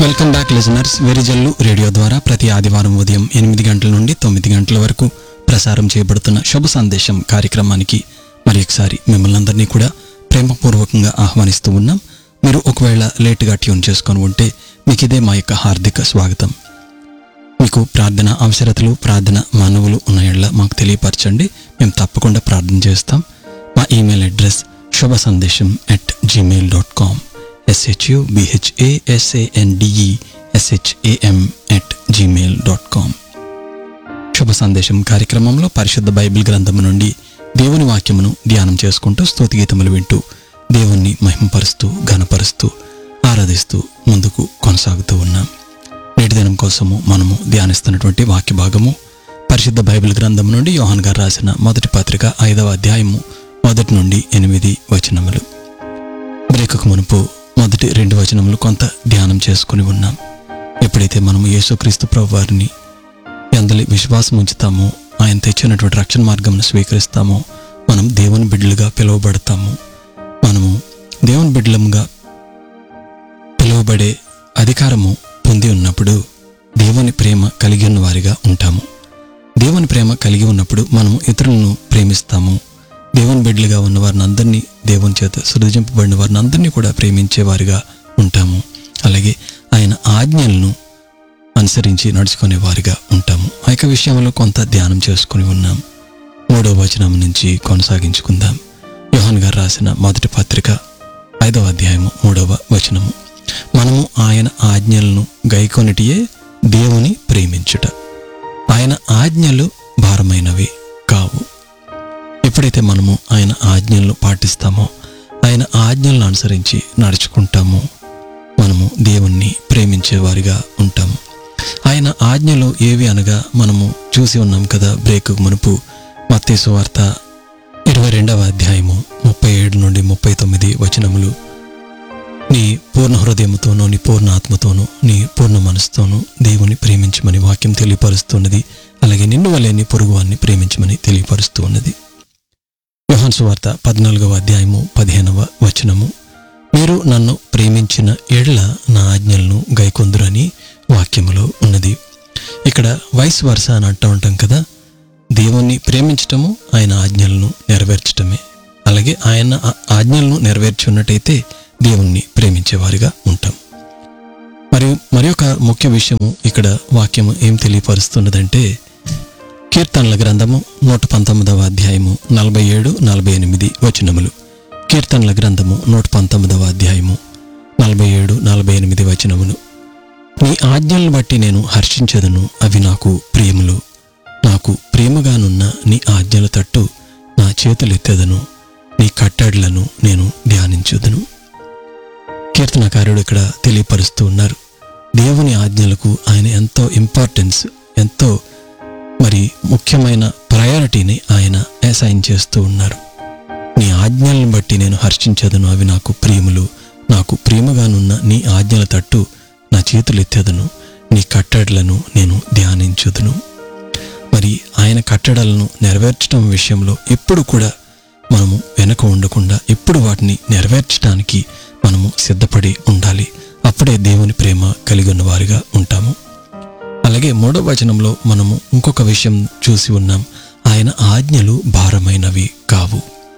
welcome back listeners వెరిజల్లు radio ద్వారా ప్రతి ఆదివారం ఉదయం ఎనిమిది గంటల నుండి తొమ్మిది గంటల వరకు ప్రసారం చేయబడుతున్న శుభ సందేశం కార్యక్రమానికి మరి ఒకసారి మిమ్మల్ని అందరినీ కూడా ప్రేమపూర్వకంగా ఆహ్వానిస్తూ ఉన్నాం మీరు ఒకవేళ లేటుగా ట్యూన్ చేసుకొని ఉంటే మీకు ఇదే మా యొక్క హార్దిక స్వాగతం మీకు ప్రార్థన అవసరతలు ప్రార్థన మానవులు ఉన్నాయళ్ళ మాకు తెలియపరచండి మేము తప్పకుండా ప్రార్థన చేస్తాం మా ఈమెయిల్ అడ్రస్ శుభ సందేశం at Gmail dot com SHU బిహెచ్ఏఎస్ఏఎన్డిఈ ఎస్హెచ్ఏఎం at Gmail dot com శుభ సందేశం కార్యక్రమంలో పరిశుద్ధ బైబిల్ గ్రంథము నుండి దేవుని వాక్యమును ధ్యానం చేసుకుంటూ స్తుతి గీతములు వింటూ దేవుణ్ణి మహిమపరుస్తూ ఘనపరుస్తూ ఆరాధిస్తూ ముందుకు కొనసాగుతూ ఉన్నాం నేటి దినం కోసము మనము ధ్యానిస్తున్నటువంటి వాక్య భాగము పరిశుద్ధ బైబిల్ గ్రంథం నుండి యోహాన్ గారు రాసిన మొదటి పత్రిక ఐదవ అధ్యాయము మొదటి నుండి ఎనిమిది వచనములు బ్రేకుకు మునుపు మొదటి రెండు వచనములు కొంత ధ్యానం చేసుకుని ఉన్నాం ఎప్పుడైతే మనము యేసుక్రీస్తు ప్రభు వారిని ఎందలి విశ్వాసం ఉంచుతామో ఆయన తెచ్చినటువంటి రక్షణ మార్గంను స్వీకరిస్తామో మనం దేవుని బిడ్డలుగా పిలువబడతాము మనము దేవుని బిడ్డలముగా పిలువబడే అధికారము పొంది ఉన్నప్పుడు దేవుని ప్రేమ కలిగి ఉన్న వారిగా ఉంటాము దేవుని ప్రేమ కలిగి ఉన్నప్పుడు మనము ఇతరులను ప్రేమిస్తాము దేవుని బిడ్డలుగా ఉన్న వారిని అందరినీ దేవుని చేత సృజింపబడిన వారిని అందరినీ కూడా ప్రేమించే వారిగా ఉంటాము అలాగే ఆయన ఆజ్ఞలను అనుసరించి నడుచుకునే వారిగా ఉంటాము ఆ యొక్క విషయంలో కొంత ధ్యానం చేసుకుని ఉన్నాం మూడో వచనం నుంచి కొనసాగించుకుందాం యోహాన్ గారు రాసిన మొదటి పత్రిక ఐదవ అధ్యాయము మూడవ వచనము మనము ఆయన ఆజ్ఞలను గైకొనిటియే దేవుని ప్రేమించుట ఆయన ఆజ్ఞలు భారమైనవి కావు ఎప్పుడైతే మనము ఆయన ఆజ్ఞలను పాటిస్తామో ఆయన ఆజ్ఞలను అనుసరించి నడుచుకుంటామో మనము దేవుణ్ణి ప్రేమించే వారిగా ఉంటాము ఆయన ఆజ్ఞలు ఏవి అనగా మనము చూసి ఉన్నాం కదా బ్రేక్ మునుపు మత్తేసు వార్త ఇరవై రెండవ అధ్యాయము ముప్పై ఏడు నుండి ముప్పై తొమ్మిది వచనములు నీ పూర్ణ హృదయముతోనూ నీ పూర్ణ ఆత్మతోనూ నీ పూర్ణ మనసుతోనూ దేవుని ప్రేమించమని వాక్యం తెలియపరుస్తున్నది అలాగే నిన్ను వలె నీ పొరుగువాన్ని ప్రేమించమని తెలియపరుస్తూ ఉన్నది యోహాన్ సువార్త పద్నాలుగవ అధ్యాయము పదిహేనవ వచనము మీరు నన్ను ప్రేమించిన ఏళ్ల నా ఆజ్ఞలను గైకొందురని వాక్యములో ఉన్నది ఇక్కడ వయసు వరుస అని అంటూ ఉంటాం కదా దేవుణ్ణి ప్రేమించటము ఆయన ఆజ్ఞలను నెరవేర్చటమే అలాగే ఆయన ఆ- ఆజ్ఞలను నెరవేర్చున్నట్టయితే దేవుణ్ణి ప్రేమించేవారిగా ఉంటాం మరియు మరి ఒక ముఖ్య విషయము ఇక్కడ వాక్యము ఏం తెలియపరుస్తున్నదంటే కీర్తనల గ్రంథము నూట పంతొమ్మిదవ అధ్యాయము నలభై ఏడు నలభై ఎనిమిది వచనములు కీర్తనల గ్రంథము నూట పంతొమ్మిదవ అధ్యాయము నలభై ఏడు నలభై ఎనిమిది వచనములు నీ ఆజ్ఞలను బట్టి నేను హర్షించదను అవి నాకు ప్రియములు నాకు ప్రేమగానున్న నీ ఆజ్ఞల తట్టు నా చేతులెత్తెదను నీ కట్టడలను నేను ధ్యానించుదను కీర్తనకారుడు ఇక్కడ తెలియపరుస్తూ ఉన్నారు దేవుని ఆజ్ఞలకు ఆయన ఎంతో ఇంపార్టెన్స్ ఎంతో మరి ముఖ్యమైన ప్రయారిటీని ఆయన అసైన్ చేస్తూ ఉన్నారు నీ ఆజ్ఞలను బట్టి నేను హర్షించదను అవి నాకు ప్రియములు నాకు ప్రియముగానున్న నీ ఆజ్ఞల తట్టు నా చేతులు ఎత్తేదను నీ కట్టడలను నేను ధ్యానించుదును మరి ఆయన కట్టడలను నెరవేర్చడం విషయంలో ఎప్పుడు కూడా మనము వెనక ఉండకుండా ఎప్పుడు వాటిని నెరవేర్చడానికి మనము సిద్ధపడి ఉండాలి అప్పుడే దేవుని ప్రేమ కలిగి ఉన్న వారిగా ఉంటాము అలాగే మూడో వచనంలో మనము ఇంకొక విషయం చూసి ఉన్నాం ఆయన ఆజ్ఞలు భారమైనవి కావు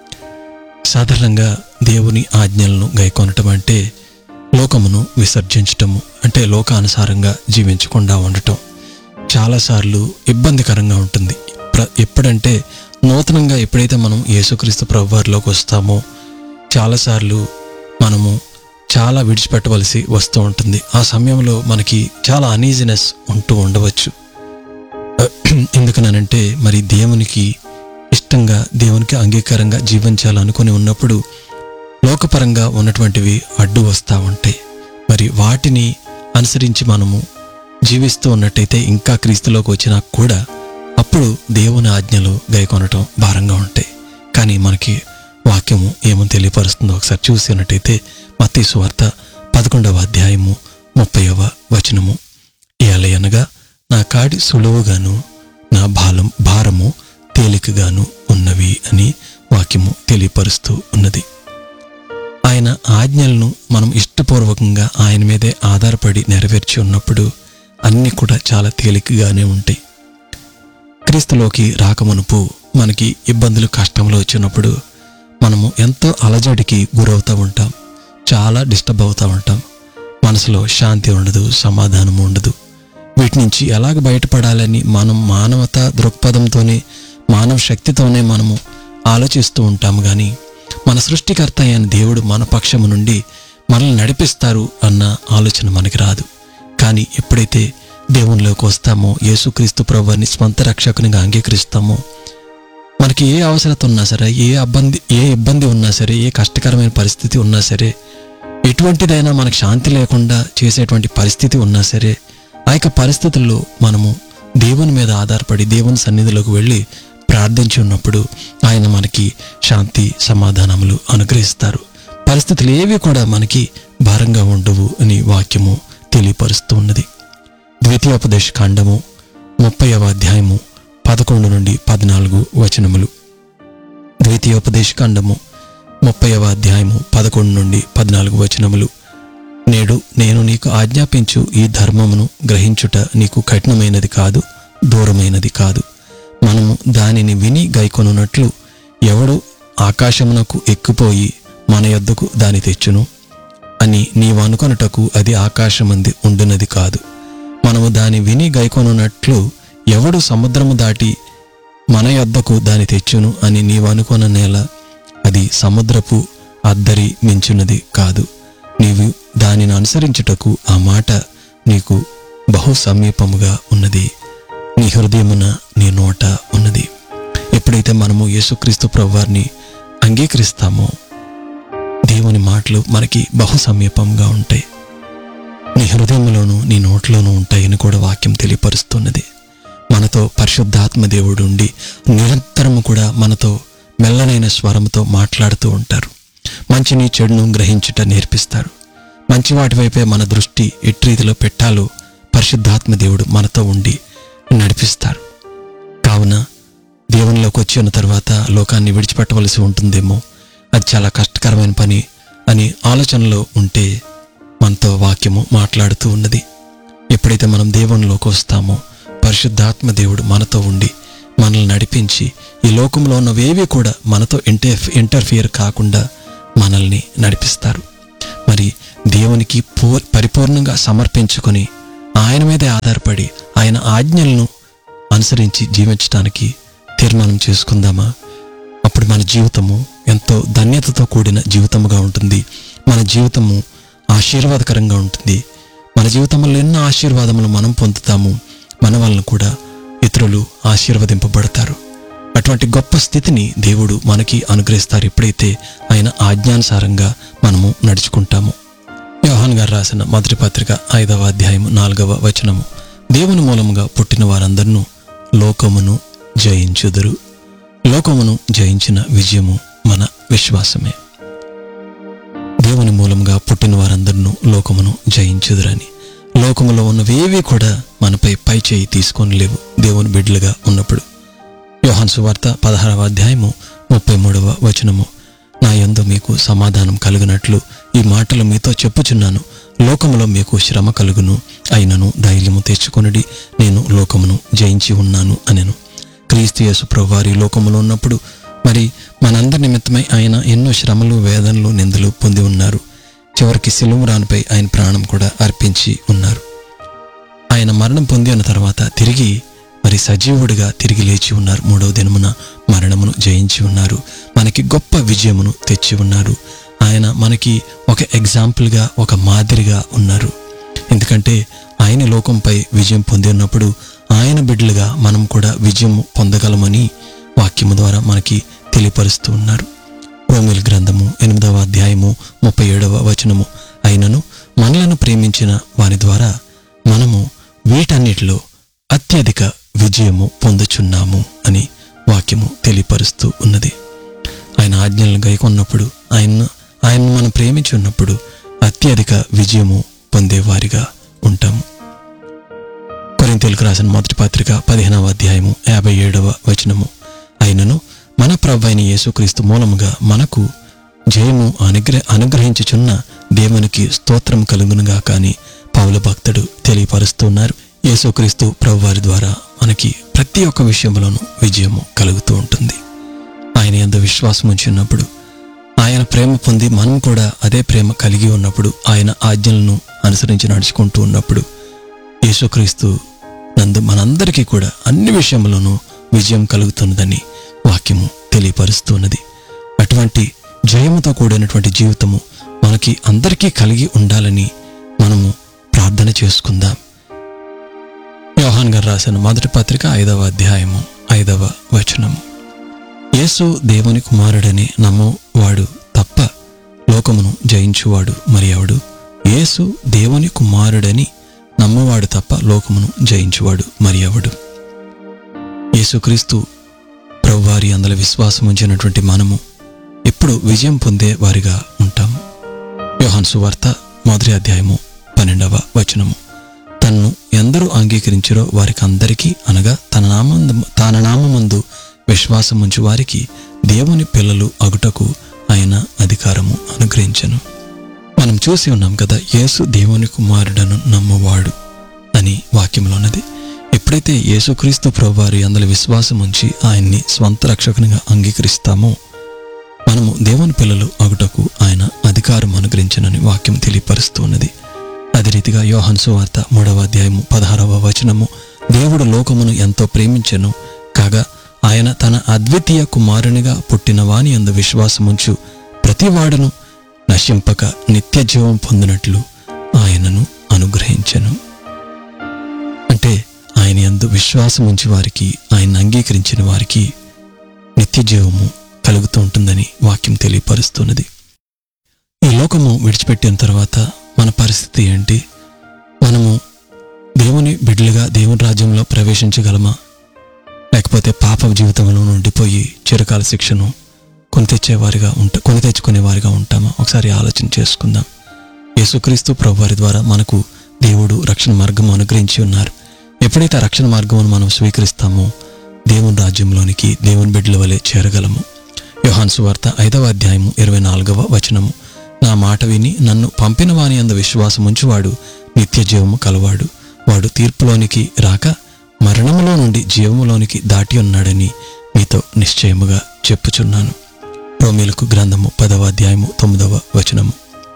సాధారణంగా దేవుని ఆజ్ఞలను గైకొనటం అంటే లోకమును విసర్జించటము అంటే లోకానుసారంగా జీవించకుండా ఉండటం చాలాసార్లు ఇబ్బందికరంగా ఉంటుంది ప్ర- ఎప్పుడంటే నూతనంగా ఎప్పుడైతే మనం యేసుక్రీస్తు ప్రభువారిలోకి వస్తామో చాలాసార్లు మనము చాలా విడిచిపెట్టవలసి వస్తూ ఉంటుంది ఆ సమయంలో మనకి చాలా అనీజినెస్ ఉంటూ ఉండవచ్చు ఎందుకనంటే మరి దేవునికి ఇష్టంగా దేవునికి అంగీకారంగా జీవించాలనుకుని ఉన్నప్పుడు లోకపరంగా ఉన్నటువంటివి అడ్డు వస్తూ ఉంటాయి మరి వాటిని అనుసరించి మనము జీవిస్తూ ఉన్నట్టయితే ఇంకా క్రీస్తులోకి వచ్చినా కూడా అప్పుడు దేవుని ఆజ్ఞలు గైకొనటం భారంగా ఉంటాయి కానీ మనకి వాక్యము ఏమని తెలియపరుస్తుందో ఒకసారి చూసినట్టయితే మత్తీ సువార్త పదకొండవ అధ్యాయము ముప్పైవ వచనము ఏలయనగా నా కాడి సులువుగాను నా బాలం భారము తేలికగాను ఉన్నవి అని వాక్యము తెలియపరుస్తూ ఉన్నది ఆయన ఆజ్ఞలను మనం ఇష్టపూర్వకంగా ఆయన మీదే ఆధారపడి నెరవేర్చి ఉన్నప్పుడు అన్నీ కూడా చాలా తేలికగానే ఉంటాయి క్రీస్తులోకి రాకమునుపు మనకి ఇబ్బందులు కష్టంలో వచ్చినప్పుడు మనము ఎంతో అలజడికి గురవుతూ ఉంటాం చాలా డిస్టర్బ్ అవుతూ ఉంటాం మనసులో శాంతి ఉండదు సమాధానం ఉండదు వీటి నుంచి ఎలాగ బయటపడాలని మనం మానవత దృక్పథంతోనే మానవ శక్తితోనే మనము ఆలోచిస్తూ ఉంటాము కానీ మన సృష్టికర్త అయిన దేవుడు మన పక్షము నుండి మనల్ని నడిపిస్తారు అన్న ఆలోచన మనకి రాదు కానీ ఎప్పుడైతే దేవునిలోకి వస్తామో యేసుక్రీస్తు ప్రభువాన్ని స్వంత రక్షకునిగా అంగీకరిస్తామో మనకి ఏ అవసరత ఉన్నా సరే ఏ ఇబ్బంది ఏ ఇబ్బంది ఉన్నా సరే ఏ కష్టకరమైన పరిస్థితి ఉన్నా సరే ఎటువంటిదైనా మనకు శాంతి లేకుండా చేసేటువంటి పరిస్థితి ఉన్నా సరే ఆ యొక్క పరిస్థితుల్లో మనము దేవుని మీద ఆధారపడి దేవుని సన్నిధిలోకి వెళ్ళి ప్రార్థించి ఉన్నప్పుడు ఆయన మనకి శాంతి సమాధానములు అనుగ్రహిస్తారు పరిస్థితులు ఏవి కూడా మనకి భారంగా ఉండవు అని వాక్యము తెలియపరుస్తూ ఉన్నది ద్వితీయోపదేశ కాండము ముప్పైవ అధ్యాయము పదకొండు నుండి పద్నాలుగు వచనములు ద్వితీయోపదేశ కాండము ముప్పైవ అధ్యాయము పదకొండు నుండి పద్నాలుగు వచనములు నేడు నేను నీకు ఆజ్ఞాపించు ఈ ధర్మమును గ్రహించుట నీకు కఠినమైనది కాదు దూరమైనది కాదు మనము దానిని విని గైకొనున్నట్లు ఎవడు ఆకాశమునకు ఎక్కిపోయి మన యొద్దకు దాని తెచ్చును అని నీవు అనుకొనుటకు అది ఆకాశమంది ఉండునది కాదు మనము దాని విని గైకొనున్నట్లు ఎవడు సముద్రము దాటి మన యొద్దకు దాని తెచ్చును అని నీవు అనుకొన నేల అది సముద్రపు అద్దరి మించున్నది కాదు నీవు దానిని అనుసరించుటకు ఆ మాట నీకు బహు సమీపముగా ఉన్నది నీ హృదయమున నీ నోట ఉన్నది ఎప్పుడైతే మనము యేసుక్రీస్తు ప్రభువారిని అంగీకరిస్తామో దేవుని మాటలు మనకి బహు సమీపంగా ఉంటాయి నీ హృదయంలోనూ నీ నోట్లోనూ ఉంటాయని కూడా వాక్యం తెలియపరుస్తున్నది మనతో పరిశుద్ధాత్మ దేవుడు ఉండి నిరంతరము కూడా మనతో మెల్లనైన స్వరంతో మాట్లాడుతూ ఉంటారు మంచిని చెడును గ్రహించుట నేర్పిస్తారు మంచి వాటి వైపే మన దృష్టి ఎట్టి రీతిలో పెట్టాలో పరిశుద్ధాత్మ దేవుడు మనతో ఉండి నడిపిస్తారు కావున దేవునిలోకి వచ్చిన తర్వాత లోకాన్ని విడిచిపెట్టవలసి ఉంటుందేమో అది చాలా కష్టకరమైన పని అని ఆలోచనలో ఉంటే మనతో వాక్యము మాట్లాడుతూ ఉన్నది ఎప్పుడైతే మనం దేవునిలోకి వస్తామో పరిశుద్ధాత్మ దేవుడు మనతో ఉండి మనల్ని నడిపించి ఈ లోకంలో ఉన్నవేవి కూడా మనతో ఇంటర్ ఇంటర్ఫియర్ కాకుండా మనల్ని నడిపిస్తారు మరి దేవునికి పూ పరిపూర్ణంగా సమర్పించుకొని ఆయన మీదే ఆధారపడి ఆయన ఆజ్ఞలను అనుసరించి జీవించడానికి తీర్మానం చేసుకుందామా అప్పుడు మన జీవితము ఎంతో ధన్యతతో కూడిన జీవితముగా ఉంటుంది మన జీవితము ఆశీర్వాదకరంగా ఉంటుంది మన జీవితంలో ఎన్నో ఆశీర్వాదములు మనం పొందుతాము మన వలన కూడా ఇతరులు ఆశీర్వదింపబడతారు అటువంటి గొప్ప స్థితిని దేవుడు మనకి అనుగ్రహిస్తారు ఎప్పుడైతే ఆయన ఆజ్ఞానుసారంగా మనము నడుచుకుంటాము యోహాన్ గారు రాసిన మొదటి పత్రిక ఐదవ అధ్యాయము నాలుగవ వచనము దేవుని మూలముగా పుట్టిన వారందరినూ లోకమును జయించుదురు లోకమును జయించిన విజయము మన విశ్వాసమే దేవుని మూలంగా పుట్టిన వారందరినూ లోకమును జయించుదురని లోకములో ఉన్నవేవి కూడా మనపై పై చేయి తీసుకొని లేవు దేవుని బిడ్డలుగా ఉన్నప్పుడు యోహాన్ సువార్త పదహారవ అధ్యాయము ముప్పై మూడవ వచనము నా యందు మీకు సమాధానం కలుగునట్లు ఈ మాటలు మీతో చెప్పుచున్నాను లోకములో మీకు శ్రమ కలుగును అయినను ధైర్యము తెచ్చుకొనుడి నేను లోకమును జయించి ఉన్నాను అనెను క్రీస్తు యేసు ప్రభువారి లోకములో ఉన్నప్పుడు మరి మనందరి నిమిత్తమై ఆయన ఎన్నో శ్రమలు వేదనలు నిందలు పొంది ఉన్నారు చివరికి సిలువరానిపై ఆయన ప్రాణం కూడా అర్పించి ఉన్నారు ఆయన మరణం పొంది ఉన్న తర్వాత తిరిగి మరి సజీవుడిగా తిరిగి లేచి ఉన్నారు మూడవ దినమున మరణమును జయించి ఉన్నారు మనకి గొప్ప విజయమును తెచ్చి ఉన్నారు ఆయన మనకి ఒక ఎగ్జాంపుల్గా ఒక మాదిరిగా ఉన్నారు ఎందుకంటే ఆయన లోకంపై విజయం పొంది ఉన్నప్పుడు ఆయన బిడ్డలుగా మనం కూడా విజయం పొందగలమని వాక్యము ద్వారా మనకి తెలియపరుస్తూ ఉన్నారు రోమిల్ గ్రంథము ఎనిమిదవ అధ్యాయము ముప్పై ఏడవ వచనము అయినను మనలను ప్రేమించిన వాని ద్వారా మనము వీటన్నిటిలో అత్యధిక విజయము పొందుచున్నాము అని వాక్యము తెలియపరుస్తూ ఉన్నది ఆయన ఆజ్ఞలను గైకొన్నప్పుడు ఆయన ఆయన్ను మనం ప్రేమించి ఉన్నప్పుడు అత్యధిక విజయము పొందేవారిగా ఉంటాము కొరింతలకు రాసిన మొదటి పత్రిక పదిహేనవ అధ్యాయము యాభై ఏడవ వచనము అయినను మన ప్రభు అయిన యేసుక్రీస్తు మూలముగా మనకు జయము అనుగ్రహ అనుగ్రహించుచున్న దేవునికి స్తోత్రం కలుగునుగా కానీ పౌల భక్తుడు తెలియపరుస్తున్నారు యేసుక్రీస్తు ప్రభువారి ద్వారా మనకి ప్రతి ఒక్క విషయంలోనూ విజయము కలుగుతూ ఉంటుంది ఆయన ఎందు విశ్వాసం ఉంచినప్పుడు ఆయన ప్రేమ పొంది మనం కూడా అదే ప్రేమ కలిగి ఉన్నప్పుడు ఆయన ఆజ్ఞలను అనుసరించి నడుచుకుంటూ ఉన్నప్పుడు యేసుక్రీస్తు నందు మనందరికీ కూడా అన్ని విషయంలోనూ విజయం కలుగుతున్నదని వాక్యము తెలియపరుస్తున్నది అటువంటి జయముతో కూడినటువంటి జీవితము మనకి అందరికీ కలిగి ఉండాలని మనము ప్రార్థన చేసుకుందాం యోహాన్ గారు రాసిన మొదటి పత్రిక ఐదవ అధ్యాయము ఐదవ వచనము యేసు దేవుని కుమారుడని నమ్మవాడు తప్ప లోకమును జయించువాడు మరి ఎవడు యేసు దేవుని కుమారుడని నమ్మవాడు తప్ప లోకమును జయించువాడు మరి ఎవడు యేసుక్రీస్తు ప్రభువారి అందల విశ్వాసం ఉంచినటువంటి మనము ఎప్పుడు విజయం పొందే వారిగా ఉంటాము యోహాన్ సువార్త మొదటి అధ్యాయము పన్నెండవ వచనము తన్ను ఎందరూ అంగీకరించారో వారికి అందరికీ అనగా తన నామందు తన నామందు విశ్వాసం ఉంచు వారికి దేవుని పిల్లలు అగుటకు ఆయన అధికారము అనుగ్రహించను మనం చూసి ఉన్నాం కదా యేసు దేవుని కుమారుడను నమ్మవాడు అని వాక్యంలో ఉన్నది ఎప్పుడైతే యేసుక్రీస్తు ప్రభువారి అందులో విశ్వాసం ఉంచి ఆయన్ని స్వంత రక్షకునిగా అంగీకరిస్తామో మనము దేవుని పిల్లలు అగుటకు ఆయన అధికారం అనుగ్రహించనని వాక్యం తెలియపరుస్తూ ఉన్నది అదే రీతిగా యోహన్ సువార్త మూడవ అధ్యాయము పదహారవ వచనము దేవుడు లోకమును ఎంతో ప్రేమించెను కాగా ఆయన తన అద్వితీయ కుమారునిగా పుట్టిన వాని అందు విశ్వాసముంచు ప్రతివాడును నశింపక నిత్య జీవం పొందినట్లు ఆయనను అనుగ్రహించెను అంటే ఆయన యందు విశ్వాసం ఉంచి వారికి ఆయన అంగీకరించిన వారికి నిత్య జీవము కలుగుతూ ఉంటుందని వాక్యం తెలియపరుస్తున్నది ఈ లోకము విడిచిపెట్టిన తర్వాత మన పరిస్థితి ఏంటి మనము దేవుని బిడ్డలుగా దేవుని రాజ్యంలో ప్రవేశించగలమా లేకపోతే పాప జీవితంలో ఉండిపోయి చిరకాల శిక్షను కొని తెచ్చేవారిగా ఉంటా కొని తెచ్చుకునేవారిగా ఉంటామా ఒకసారి ఆలోచన చేసుకుందాం యేసుక్రీస్తు ప్రభువారి ద్వారా మనకు దేవుడు రక్షణ మార్గం అనుగ్రహించి ఉన్నారు ఎప్పుడైతే ఆ రక్షణ మార్గమును మనం స్వీకరిస్తామో దేవుని రాజ్యంలోనికి దేవుని బిడ్డల వలె చేరగలము యోహాన్ సువార్త ఐదవ అధ్యాయము ఇరవై నాలుగవ వచనము నా మాట విని నన్ను పంపిన వాని అందు విశ్వాసం ఉంచువాడు నిత్య జీవము కలవాడు వాడు తీర్పులోనికి రాక మరణములో నుండి జీవములోనికి దాటి ఉన్నాడని మీతో నిశ్చయముగా చెప్పుచున్నాను రోమిలకు గ్రంథము పదవ అధ్యాయము తొమ్మిదవ వచనము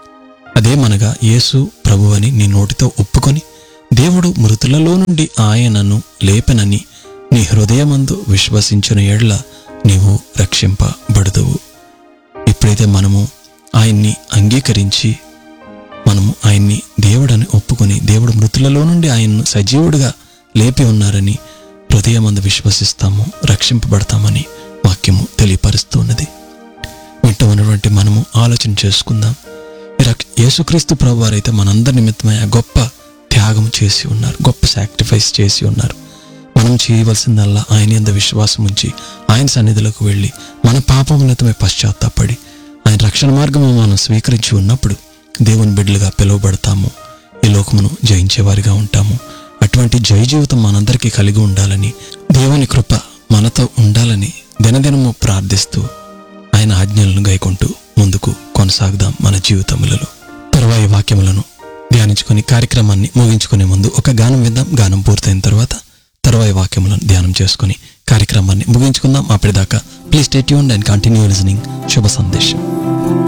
అదేమనగా యేసు ప్రభువని నీ నోటితో ఒప్పుకొని దేవుడు మృతులలో నుండి ఆయనను లేపనని నీ హృదయమందు విశ్వసించిన ఎడ్ల నీవు రక్షింపబడదువు ఎప్పుడైతే మనము ఆయన్ని అంగీకరించి మనము ఆయన్ని దేవుడని ఒప్పుకొని దేవుడు మృతులలో నుండి ఆయన్ను సజీవుడిగా లేపి ఉన్నారని హృదయమందు విశ్వసిస్తాము రక్షింపబడతామని వాక్యము తెలియపరుస్తున్నది వింటూ ఉన్నటువంటి మనము ఆలోచన చేసుకుందాం ఈ రక్- యేసుక్రీస్తు ప్రభు వారైతే మనందరి నిమిత్తమై ఆ గొప్ప త్యాగం చేసి ఉన్నారు గొప్ప సాక్రిఫైస్ చేసి ఉన్నారు మనం చేయవలసిందల్లా ఆయన ఎందు విశ్వాసం ఉంచి ఆయన సన్నిధిలోకి వెళ్ళి మన పాపం నిమిత్తమై పశ్చాత్తాపడి ఆయన రక్షణ మార్గము మనం స్వీకరించి ఉన్నప్పుడు దేవుని బిడ్డలుగా పిలువబడతాము ఈ లోకమును జయించేవారిగా ఉంటాము అటువంటి జయ జీవితం మనందరికీ కలిగి ఉండాలని దేవుని కృప మనతో ఉండాలని దినదినము ప్రార్థిస్తూ ఆయన ఆజ్ఞలను గైకుంటూ ముందుకు కొనసాగుదాం మన జీవితములలో తరువాయి వాక్యములను ధ్యానించుకుని కార్యక్రమాన్ని ముగించుకునే ముందు ఒక గానం విందాం గానం పూర్తయిన తర్వాత తరువాయి వాక్యములను ధ్యానం చేసుకుని కార్యక్రమాన్ని ముగించుకుందాం అప్పటిదాకా please stay tune and continue listening Shubha సందేశం